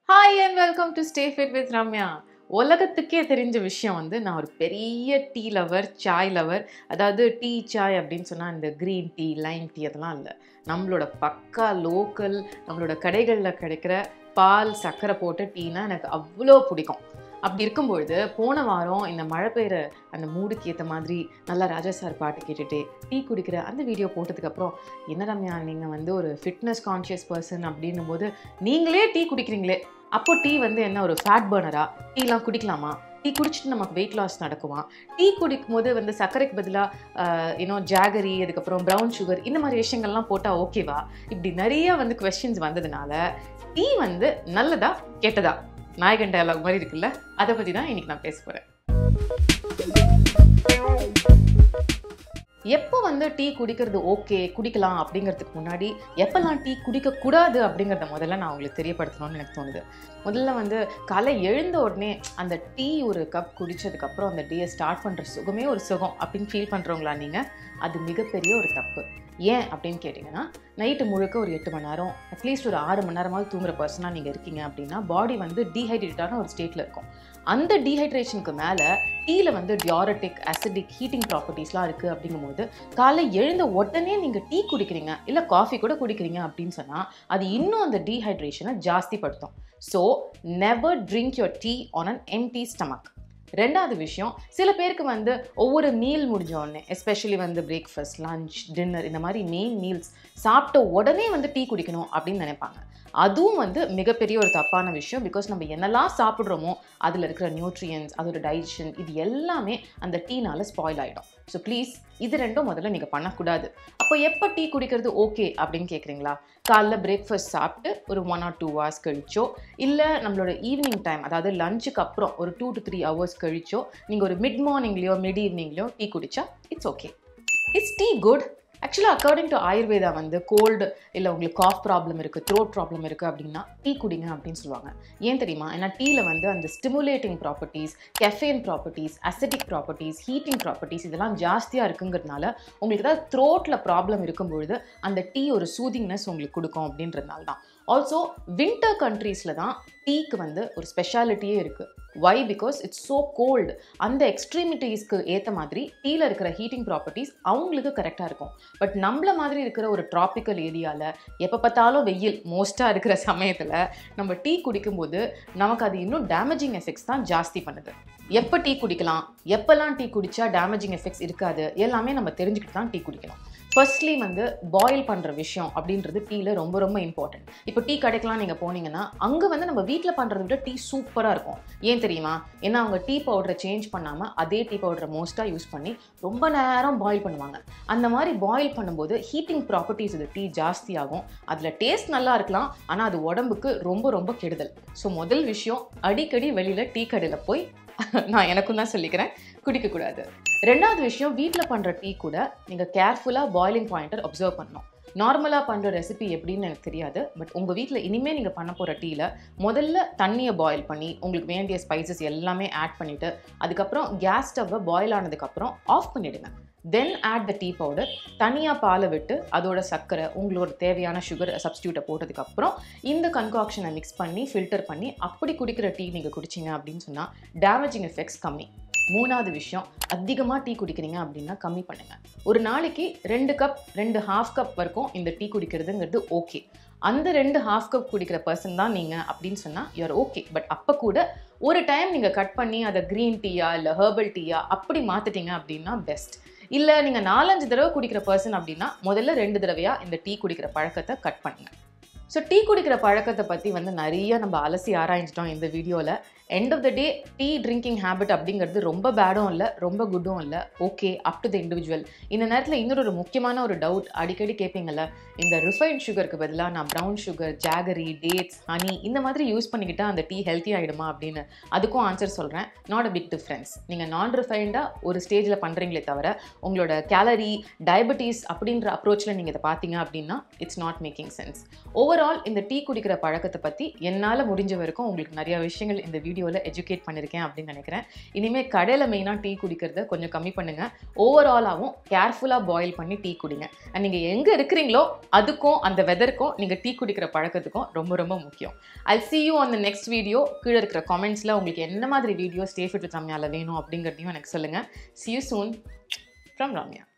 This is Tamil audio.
hi and welcome to stay fit with Ramya உலகத்துக்கே தெரிஞ்ச விஷயம் வந்து நான் ஒரு பெரிய டீ லவர் சாய் லவர் அதாவது டீ சாய் அப்படின்னு சொன்னால் இந்த க்ரீன் டீ லைம் டீ அதெல்லாம் இல்லை நம்மளோட பக்கா லோக்கல் நம்மளோட கடைகளில் கிடைக்கிற பால் சர்க்கரை போட்ட டீனா எனக்கு அவ்வளோ பிடிக்கும் அப்படி இருக்கும்பொழுது போன வாரம் இந்த மழை பெய்கிற அந்த மூடுக்கு ஏற்ற மாதிரி நல்லா ராஜா சார் பாட்டு கேட்டுட்டு டீ குடிக்கிற அந்த வீடியோ போட்டதுக்கப்புறம் என்ன ரம்யா நீங்கள் வந்து ஒரு ஃபிட்னஸ் கான்ஷியஸ் பர்சன் அப்படின்னும் போது நீங்களே டீ குடிக்கிறீங்களே அப்போ டீ வந்து என்ன ஒரு ஃபேட் பர்னரா டீலாம் குடிக்கலாமா டீ குடிச்சிட்டு நமக்கு வெயிட் லாஸ் நடக்குமா டீ குடிக்கும் போது வந்து சர்க்கரைக்கு பதிலாக இன்னும் ஜாகரி அதுக்கப்புறம் ப்ரௌன் சுகர் இந்த மாதிரி விஷயங்கள்லாம் போட்டால் ஓகேவா இப்படி நிறைய வந்து கொஸ்டின்ஸ் வந்ததுனால டீ வந்து நல்லதா கெட்டதா நாயகன் டயலாக் மாதிரி இருக்குல்ல அதை பற்றி தான் இன்னைக்கு நான் பேச போகிறேன் எப்போ வந்து டீ குடிக்கிறது ஓகே குடிக்கலாம் அப்படிங்கிறதுக்கு முன்னாடி எப்போல்லாம் டீ குடிக்கக்கூடாது அப்படிங்கிறத முதல்ல நான் உங்களுக்கு தெரியப்படுத்தணும்னு எனக்கு தோணுது முதல்ல வந்து காலை எழுந்த உடனே அந்த டீ ஒரு கப் குடித்ததுக்கப்புறம் அந்த டீயை ஸ்டார்ட் பண்ணுற சுகமே ஒரு சுகம் அப்படின்னு ஃபீல் பண்ணுறவங்களா நீங்கள் அது மிகப்பெரிய ஒரு தப்பு ஏன் அப்படின்னு கேட்டிங்கன்னா நைட்டு முழுக்க ஒரு எட்டு மணி நேரம் அட்லீஸ்ட் ஒரு ஆறு மணி நேரமாவது தூங்குற பர்சனாக நீங்கள் இருக்கீங்க அப்படின்னா பாடி வந்து டீஹைட்ரேட்டான ஒரு ஸ்டேட்டில் இருக்கும் அந்த டீஹைட்ரேஷனுக்கு மேலே டீயில் வந்து டியாரட்டிக் அசிடிக் ஹீட்டிங் ப்ராப்பர்ட்டிஸ்லாம் இருக்குது அப்படிங்கும்போது காலை எழுந்த உடனே நீங்கள் டீ குடிக்கிறீங்க இல்லை காஃபி கூட குடிக்கிறீங்க அப்படின்னு சொன்னால் அது இன்னும் அந்த டீஹைட்ரேஷனை ஜாஸ்தி படுத்தும் so never drink your tea on an empty stomach ரெண்டாவது விஷயம் சில பேருக்கு வந்து ஒவ்வொரு மீல் முடிஞ்ச உடனே எஸ்பெஷலி வந்து பிரேக்ஃபாஸ்ட் லஞ்ச் டின்னர் இந்த மாதிரி மெயின் மீல்ஸ் சாப்பிட்ட உடனே வந்து டீ குடிக்கணும் அப்படின்னு நினைப்பாங்க அதுவும் வந்து மிகப்பெரிய ஒரு தப்பான விஷயம் பிகாஸ் நம்ம என்னெல்லாம் சாப்பிட்றோமோ அதில் இருக்கிற நியூட்ரியன்ஸ் அதோட டைஜஷன் இது எல்லாமே அந்த டீனால ஸ்பாயில் ஆகிடும் ஸோ ப்ளீஸ் இது ரெண்டும் முதல்ல நீங்கள் பண்ணக்கூடாது அப்போ எப்போ டீ குடிக்கிறது ஓகே அப்படின்னு கேட்குறீங்களா காலைல பிரேக்ஃபாஸ்ட் சாப்பிட்டு ஒரு ஒன் ஆர் டூ ஹவர்ஸ் கழிச்சோ இல்லை நம்மளோட ஈவினிங் டைம் அதாவது லஞ்சுக்கு அப்புறம் ஒரு டூ டு த்ரீ ஹவர்ஸ் கழிச்சோ நீங்கள் ஒரு மிட் மார்னிங்லேயோ மிட் ஈவினிங்லேயோ டீ குடிச்சா it's okay it's tea good ஆக்சுவலாக அக்கார்டிங் டு ஆயுர்வேதா வந்து கோல்டு இல்லை உங்களுக்கு காஃப் ப்ராப்ளம் இருக்குது த்ரோட் ப்ராப்ளம் இருக்குது அப்படின்னா டீ குடிங்க அப்படின்னு சொல்லுவாங்க ஏன் தெரியுமா ஏன்னா டீயில் வந்து அந்த stimulating properties caffeine properties acidic properties heating properties இதெல்லாம் ஜாஸ்தியாக இருக்குங்கிறதுனால உங்களுக்கு ஏதாவது த்ரோட்டில் ப்ராப்ளம் இருக்கும்பொழுது அந்த டீ ஒரு சூதிங்னஸ் உங்களுக்கு கொடுக்கும் அப்படின்றதுனால தான் ஆல்சோ வின்டர் கண்ட்ரீஸில் தான் டீக்கு வந்து ஒரு ஸ்பெஷாலிட்டியே இருக்குது why because it's so cold அந்த எக்ஸ்ட்ரீமிட்டிஸ்க்கு ஏற்ற மாதிரி டீயில் இருக்கிற ஹீட்டிங் ப்ராப்பர்ட்டிஸ் அவங்களுக்கு கரெக்டாக இருக்கும் பட் நம்மள மாதிரி இருக்கிற ஒரு ட்ராபிக்கல் ஏரியாவில் எப்போ பார்த்தாலும் வெயில் மோஸ்ட்டாக இருக்கிற சமயத்தில் நம்ம டீ குடிக்கும்போது நமக்கு அது இன்னும் டேமேஜிங் எஃபெக்ட்ஸ் தான் ஜாஸ்தி பண்ணுது எப்போ டீ குடிக்கலாம் எப்போல்லாம் டீ குடித்தா டேமேஜிங் எஃபெக்ட்ஸ் இருக்காது எல்லாமே நம்ம தெரிஞ்சுக்கிட்டு தான் டீ குடிக்கணும் ஃபர்ஸ்ட்லி வந்து பாயில் பண்ணுற விஷயம் அப்படின்றது டீயில் ரொம்ப ரொம்ப இம்பார்ட்டன்ட் இப்போ டீ கடைக்கெலாம் நீங்கள் போனீங்கன்னா அங்கே வந்து நம்ம வீட்டில் பண்ணுறத விட டீ சூப்பராக இருக்கும் ஏன் தெரியுமா ஏன்னா அவங்க டீ பவுடரை சேஞ்ச் பண்ணாமல் அதே டீ பவுடரை மோஸ்ட்டாக யூஸ் பண்ணி ரொம்ப நேரம் பாயில் பண்ணுவாங்க அந்த மாதிரி பாயில் பண்ணும்போது ஹீட்டிங் ப்ராப்பர்ட்டிஸ் இது டீ ஜாஸ்தி ஆகும் அதில் டேஸ்ட் நல்லா இருக்கலாம் ஆனால் அது உடம்புக்கு ரொம்ப ரொம்ப கெடுதல் ஸோ முதல் விஷயம் அடிக்கடி வெளியில் டீ கடையில் போய் நான் எனக்கும் தான் சொல்லிக்கிறேன் குடிக்கக்கூடாது ரெண்டாவது விஷயம் வீட்டில் பண்ணுற டீ கூட நீங்கள் கேர்ஃபுல்லாக பாயிலிங் பாயிண்டர் அப்சர்வ் பண்ணணும் நார்மலாக பண்ணுற ரெசிபி எப்படின்னு எனக்கு தெரியாது பட் உங்கள் வீட்டில் இனிமேல் நீங்கள் பண்ண போகிற டீயில் முதல்ல தண்ணியை பாயில் பண்ணி உங்களுக்கு வேண்டிய ஸ்பைசஸ் எல்லாமே ஆட் பண்ணிவிட்டு அதுக்கப்புறம் கேஸ் ஸ்டவ்வை பாயில் ஆனதுக்கப்புறம் ஆஃப் பண்ணிவிடுங்க then add the tea powder தனியாக பாலை விட்டு அதோட சர்க்கரை உங்களோட தேவையான சுகர் சப்ஸ்டியூட்டை போட்டதுக்கப்புறம் இந்த கன்காக்ஷனை மிக்ஸ் பண்ணி ஃபில்டர் பண்ணி அப்படி குடிக்கிற டீ நீங்கள் குடிச்சிங்க அப்படின்னு சொன்னால் டேமேஜிங் எஃபெக்ட்ஸ் கம்மி மூணாவது விஷயம் அதிகமாக டீ குடிக்கிறீங்க அப்படின்னா கம்மி பண்ணுங்கள் ஒரு நாளைக்கு ரெண்டு கப் ரெண்டு ஹாஃப் கப் வரைக்கும் இந்த டீ குடிக்கிறதுங்கிறது ஓகே அந்த ரெண்டு ஹாஃப் கப் குடிக்கிற பர்சன் தான் நீங்கள் அப்படின்னு சொன்னால் யூஆர் ஓகே பட் அப்போ கூட ஒரு டைம் நீங்கள் கட் பண்ணி அதை க்ரீன் டீயா இல்லை ஹெர்பல் டீயா அப்படி மாற்றிட்டீங்க அப்படின்னா பெஸ்ட் இல்லை நீங்கள் நாலஞ்சு தடவை குடிக்கிற பர்சன் அப்படின்னா முதல்ல ரெண்டு தடவையாக இந்த டீ குடிக்கிற பழக்கத்தை கட் பண்ணுங்க ஸோ டீ குடிக்கிற பழக்கத்தை பற்றி வந்து நிறைய நம்ம அலசி ஆராய்ஞ்சிட்டோம் இந்த வீடியோவில் end of the day tea drinking habit அப்படிங்கிறது ரொம்ப பேடும் இல்லை ரொம்ப குட்டும் இல்லை okay up to the individual இந்த நேரத்தில் இன்னொரு ஒரு முக்கியமான ஒரு டவுட் அடிக்கடி கேட்பீங்கல்ல இந்த ரிஃபைன்ட் சுகருக்கு பதிலாக நான் brown sugar jaggery dates honey இந்த மாதிரி யூஸ் பண்ணிக்கிட்டால் அந்த டீ ஹெல்த்தி ஆகிடுமா அப்படின்னு அதுக்கும் ஆன்சர் சொல்கிறேன் நாட் அ பிக் டிஃப்ரென்ஸ் நீங்கள் நான் ரிஃபைண்டாக ஒரு ஸ்டேஜில் பண்ணுறீங்களே தவிர உங்களோட கேலரி டயபெட்டிஸ் அப்படின்ற அப்ரோச்சில் நீங்கள் இதை பார்த்தீங்க அப்படின்னா it's not making sense overall இந்த டீ குடிக்கிற பழக்கத்தை பற்றி என்னால் முடிஞ்ச வரைக்கும் உங்களுக்கு நிறைய விஷயங்கள் இந்த வீடியோ வீடியோவில் எஜுகேட் பண்ணியிருக்கேன் அப்படின்னு நினைக்கிறேன் இனிமேல் கடையில் மெயினாக டீ குடிக்கிறத கொஞ்சம் கம்மி பண்ணுங்கள் ஓவராலாகவும் கேர்ஃபுல்லாக பாயில் பண்ணி டீ குடிங்க அண்ட் நீங்கள் எங்கே இருக்கிறீங்களோ அதுக்கும் அந்த வெதருக்கும் நீங்கள் டீ குடிக்கிற பழக்கத்துக்கும் ரொம்ப ரொம்ப முக்கியம் I see you on the next video கீழே இருக்கிற காமெண்ட்ஸில் உங்களுக்கு என்ன மாதிரி வீடியோ ஸ்டே ஃபிட் ரம்யாவில் வேணும் அப்படிங்கிறதையும் எனக்கு சொல்லுங்கள் see you soon from Ramya